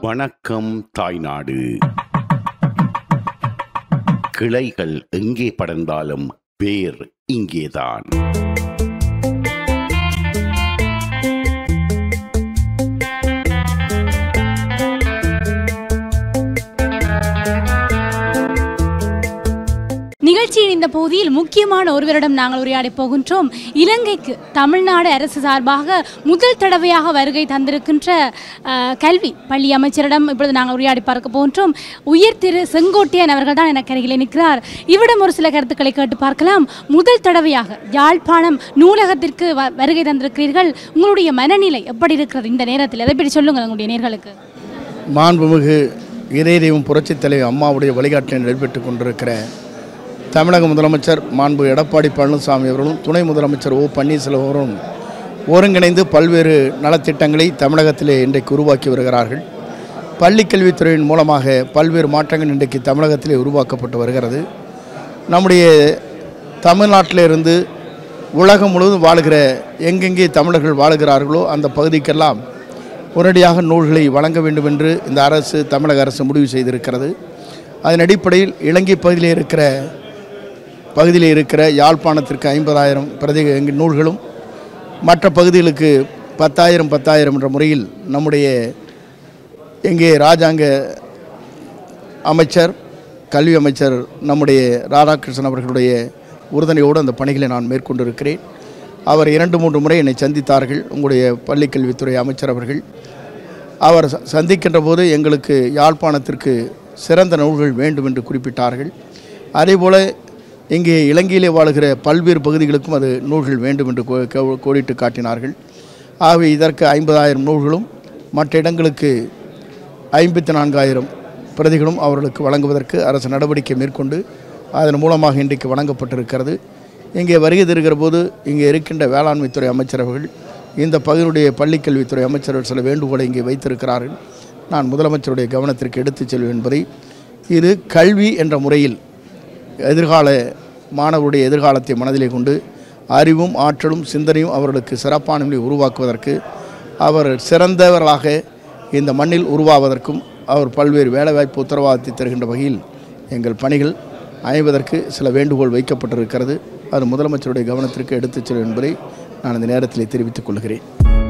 வணக்கம் தாய்நாடு கிளைகள் எங்கே படர்ந்தாலும் வேர் இங்கேதான் நிகழ்ச்சியின் இந்த பகுதியில் முக்கியமான ஒருவரிடம் நாங்கள் உரையாடி போகின்றோம் இலங்கைக்கு தமிழ்நாடு அரசு சார்பாக முதல் தடவையாக வருகை தந்திருக்கின்ற அஹ், கல்வி பள்ளி அமைச்சரிடம் இப்பொழுது நாங்கள் உரையாடி பார்க்க போகின்றோம் உயர் திரு செங்கோட்டையன் அவர்கள் தான் எனக்கு அருகில் நிற்கிறார் இவ்விடம் ஒரு சில கருத்துக்களை கேட்டு பார்க்கலாம் முதல் தடவையாக யாழ்ப்பாணம் நூலகத்திற்கு வ- வருகை தந்திருக்கிறீர்கள் உங்களுடைய மனநிலை எப்படி இருக்கிறது இந்த நேரத்தில் எதை பற்றி சொல்லுங்கள் உங்களுடைய நேர்களுக்கு மாண்புமிகு இதயதெய்வம் புரட்சித் தலைவர் அம்மாவுடைய வழிகாட்டில் நடைபெற்று கொண்டிருக்கிற தமிழக முதலமைச்சர் மாண்பு எடப்பாடி பழனிசாமி அவர்களும் துணை முதலமைச்சர் ஓ பன்னீர்செல்வம் அவர்களும் ஒருங்கிணைந்து பல்வேறு நலத்திட்டங்களை தமிழகத்திலே இன்றைக்கு உருவாக்கி வருகிறார்கள் பள்ளிக் கல்வித்துறையின் மூலமாக பல்வேறு மாற்றங்கள் இன்றைக்கு தமிழகத்திலே உருவாக்கப்பட்டு வருகிறது நம்முடைய தமிழ்நாட்டிலிருந்து உலகம் முழுவதும் வாழுகிற எங்கெங்கே தமிழர்கள் வாழுகிறார்களோ அந்த பகுதிக்கெல்லாம் உடனடியாக நூல்களை வழங்க வேண்டும் என்று இந்த அரசு தமிழக அரசு முடிவு செய்திருக்கிறது அதன் அடிப்படையில் இலங்கை பகுதியில் இருக்கிற பகுதியில் இருக்கிற யாழ்ப்பாணத்திற்கு ஐம்பதாயிரம் பிரதி நூல்களும் மற்ற பகுதிகளுக்கு பத்தாயிரம் பத்தாயிரம் என்ற முறையில் நம்முடைய எங்கே ராஜாங்க அமைச்சர் கல்வி அமைச்சர் நம்முடைய ராதாகிருஷ்ணன் அவர்களுடைய உறுதுணையோடு அந்த பணிகளை நான் மேற்கொண்டிருக்கிறேன் அவர் இரண்டு மூன்று முறை என்னை சந்தித்தார்கள் உங்களுடைய பள்ளிக்கல்வித்துறை அமைச்சர் அவர்கள் அவர் ச- சந்திக்கின்ற போது எங்களுக்கு யாழ்ப்பாணத்திற்கு சிறந்த நூல்கள் வேண்டும் என்று குறிப்பிட்டார்கள் அதேபோல் இங்கே இலங்கையிலே வாழுகிற பல்வேறு பகுதிகளுக்கும் அது நூல்கள் வேண்டும் என்று கோ- கோ- கோடிட்டு காட்டினார்கள் ஆகவே இதற்கு ஐம்பதாயிரம் நூல்களும் மற்ற இடங்களுக்கு ஐம்பத்தி நான்காயிரம் பிரதிகளும் அவர்களுக்கு வழங்குவதற்கு அரசு நடவடிக்கை மேற்கொண்டு அதன் மூலமாக இன்றைக்கு வழங்கப்பட்டிருக்கிறது இங்கே வருகை தருகிற போது இங்கே இருக்கின்ற வேளாண்மைத்துறை அமைச்சர் அவர்கள் இந்த பகுதியுடைய பள்ளிக்கல்வித்துறை அமைச்சர்கள் சில வேண்டுகோளை இங்கே வைத்திருக்கிறார்கள் நான் முதலமைச்சருடைய கவனத்திற்கு எடுத்துச் செல்வேன் என்பதை இது கல்வி என்ற முறையில் எதிர்கால மாணவருடைய எதிர்காலத்தை மனதிலே கொண்டு அறிவும் ஆற்றலும் சிந்தனையும் அவர்களுக்கு சிறப்பான நிலையை உருவாக்குவதற்கு அவர் சிறந்தவர்களாக இந்த மண்ணில் உருவாவதற்கும் அவர் பல்வேறு வேலைவாய்ப்பு உத்தரவாதத்தை தருகின்ற வகையில் எங்கள் பணிகள் அமைவதற்கு சில வேண்டுகோள் வைக்கப்பட்டிருக்கிறது அது முதலமைச்சருடைய கவனத்திற்கு எடுத்துச் செல்லும் என்பதை நான் இந்த நேரத்தில் தெரிவித்துக் கொள்கிறேன்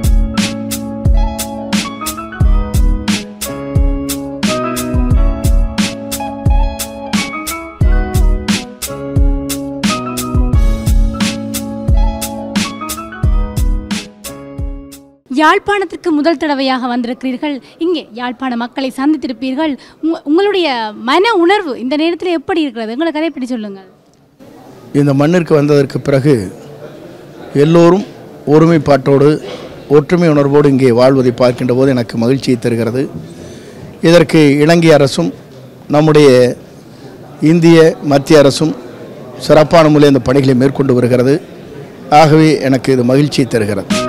யாழ்ப்பாணத்திற்கு முதல் தடவையாக வந்திருக்கிறீர்கள் இங்கே யாழ்ப்பாண மக்களை சந்தித்திருப்பீர்கள் உங்க- உங்களுடைய மன உணர்வு இந்த நேரத்தில் எப்படி இருக்கிறது உங்களுக்கு அதை பற்றி சொல்லுங்கள் இந்த மண்ணிற்கு வந்ததற்கு பிறகு எல்லோரும் ஒருமைப்பாட்டோடு ஒற்றுமை உணர்வோடு இங்கே வாழ்வதை பார்க்கின்ற போது எனக்கு மகிழ்ச்சியை தருகிறது இதற்கு இலங்கை அரசும் நம்முடைய இந்திய மத்திய அரசும் சிறப்பான முறையில் இந்த பணிகளை மேற்கொண்டு வருகிறது ஆகவே எனக்கு இது மகிழ்ச்சியை தருகிறது